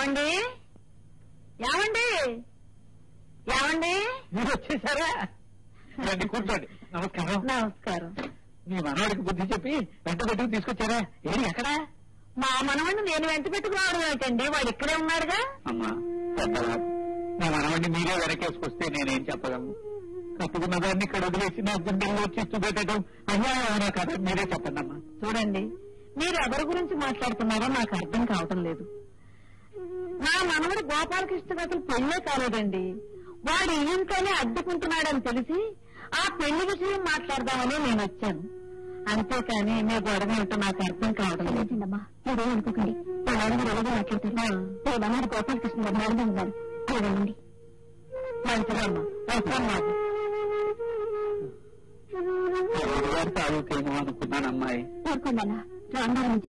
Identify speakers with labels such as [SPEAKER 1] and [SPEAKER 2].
[SPEAKER 1] ఏమండి ఏమండి ఏమండి
[SPEAKER 2] మీరు వచ్చేసారా రండి కూర్చోండి నమస్కారం
[SPEAKER 1] నమస్కారం
[SPEAKER 2] మీ మనవాడికి బుద్ధి చెప్పి వెంట పెట్టుకు తీసుకొచ్చారా ఏది ఎక్కడా
[SPEAKER 1] మా మనవాడిని నేను వెంట పెట్టుకురావడం ఏమిటండి వాడు ఇక్కడే ఉన్నాడుగా
[SPEAKER 2] అమ్మా పెద్దవా నా మనవాడిని మీరే వెనకేసుకొస్తే నేనేం చెప్పగలను కట్టుకున్న దాన్ని ఇక్కడ వదిలేసి నా గుండెల్లో చిత్తు పెట్టడం అయ్యా అవునా కదా మీరే చెప్పండి అమ్మా
[SPEAKER 1] చూడండి మీరు ఎవరి గురించి మాట్లాడుతున్నారో నాకు అర్థం కావటం లేదు నా మనవడు గోపాలకృష్ణ గారు పెళ్ళే కాలేదండి వాడు ఈ ఇంట్లోనే అడ్డుకుంటున్నాడని తెలిసి ఆ పెళ్లి విషయం మాట్లాడదామని నేను వచ్చాను అంతేకాని మీ గొడవ ఏంటో నాకు అర్థం కావడం లేదండమ్మా మీరేం అనుకోకండి మా నాన్నగారు ఎలాగో మాట్లాడుతున్నారు మీ మనవడు గోపాలకృష్ణ గారు నాన్నగా ఉన్నారు చూడండి మంచిదమ్మా వస్తాను మాకు
[SPEAKER 2] గారి తాలూకేమో అనుకున్నాను అమ్మాయి
[SPEAKER 1] ఊరుకోండి రాంగారు